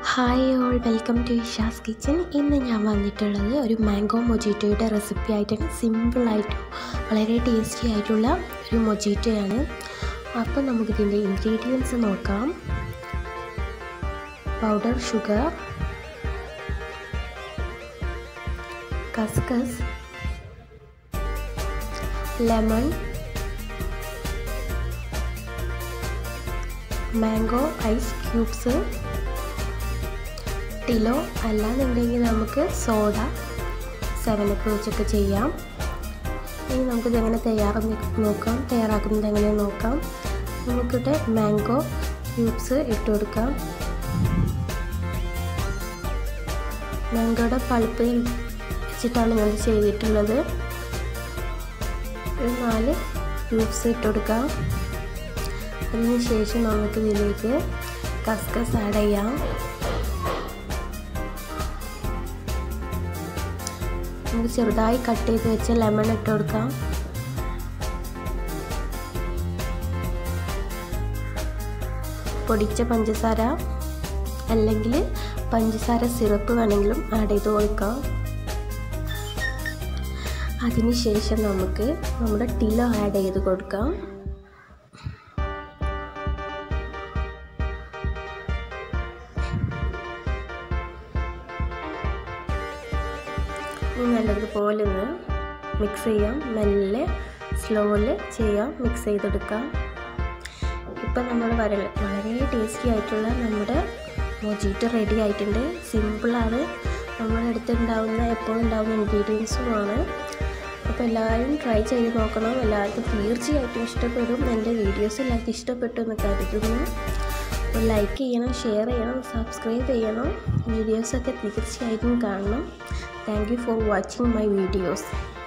hi all welcome to Isha's kitchen ഇന്ന് ഞാൻ വന്നിട്ടുള്ളത് ഒരു മാംഗോ മൊജീറ്റോയുടെ റെസിപ്പി ആയിട്ടാണ് സിമ്പിളായിട്ടും വളരെ ടേസ്റ്റി ആയിട്ടുള്ള ഒരു മൊജീറ്റോയാണ് അപ്പോൾ നമുക്കിതിൻ്റെ ഇൻഗ്രീഡിയൻസ് നോക്കാം പൗഡർ ഷുഗർ കസ്കസ് ലെമൺ മാംഗോ ഐസ് ക്യൂബ്സ് ടിലോ അല്ലാന്നുണ്ടെങ്കിൽ നമുക്ക് സോഡ സെവനപ്പ് വെച്ചൊക്കെ ചെയ്യാം ഇനി നമുക്കിത് എങ്ങനെ തയ്യാറാക്കി നോക്കാം തയ്യാറാക്കുന്നത് എങ്ങനെ നോക്കാം നമുക്കിവിടെ മാംഗോ ക്യൂബ്സ് ഇട്ട് കൊടുക്കാം മാംഗോയുടെ പൾപ്പ് വെച്ചിട്ടാണ് ഞാൻ ചെയ്തിട്ടുള്ളത് ഒരു നാല് ക്യൂബ്സ് ഇട്ട് കൊടുക്കാം അതിന് ശേഷം നമുക്ക് ഇതിലേക്ക് കസ്കസ് ആഡ് ചെയ്യാം നമുക്ക് ചെറുതായി കട്ട് ചെയ്ത് വെച്ച് ലെമൺ ഇട്ട് കൊടുക്കാം പൊടിച്ച പഞ്ചസാര അല്ലെങ്കിൽ പഞ്ചസാര സിറപ്പ് വേണമെങ്കിലും ആഡ് ചെയ്ത് കൊടുക്കാം അതിനുശേഷം നമുക്ക് നമ്മുടെ ടിലോ ആഡ് ചെയ്ത് കൊടുക്കാം നല്ലതുപോലെ ഒന്ന് മിക്സ് ചെയ്യാം മെല്ലെ സ്ലോയിൽ ചെയ്യാം മിക്സ് ചെയ്തെടുക്കാം ഇപ്പം നമ്മൾ വര വളരെ ടേസ്റ്റി ആയിട്ടുള്ള നമ്മുടെ മൊജീറ്റോ റെഡി ആയിട്ടുണ്ട് സിമ്പിളാണ് നമ്മുടെ അടുത്ത് ഉണ്ടാവുന്ന എപ്പോഴും ഉണ്ടാവുന്ന ഇൻഗ്രീഡിയൻസുമാണ് അപ്പോൾ എല്ലാവരും ട്രൈ ചെയ്ത് നോക്കണം എല്ലാവർക്കും തീർച്ചയായിട്ടും ഇഷ്ടപ്പെടും എൻ്റെ വീഡിയോസ് എല്ലാവർക്കും ഇഷ്ടപ്പെട്ടു എന്ന് കരുതുന്നു അപ്പോൾ ലൈക്ക് ചെയ്യണം ഷെയർ ചെയ്യണം സബ്സ്ക്രൈബ് ചെയ്യണം വീഡിയോസൊക്കെ തീർച്ചയായിട്ടും കാണണം thank you for watching my videos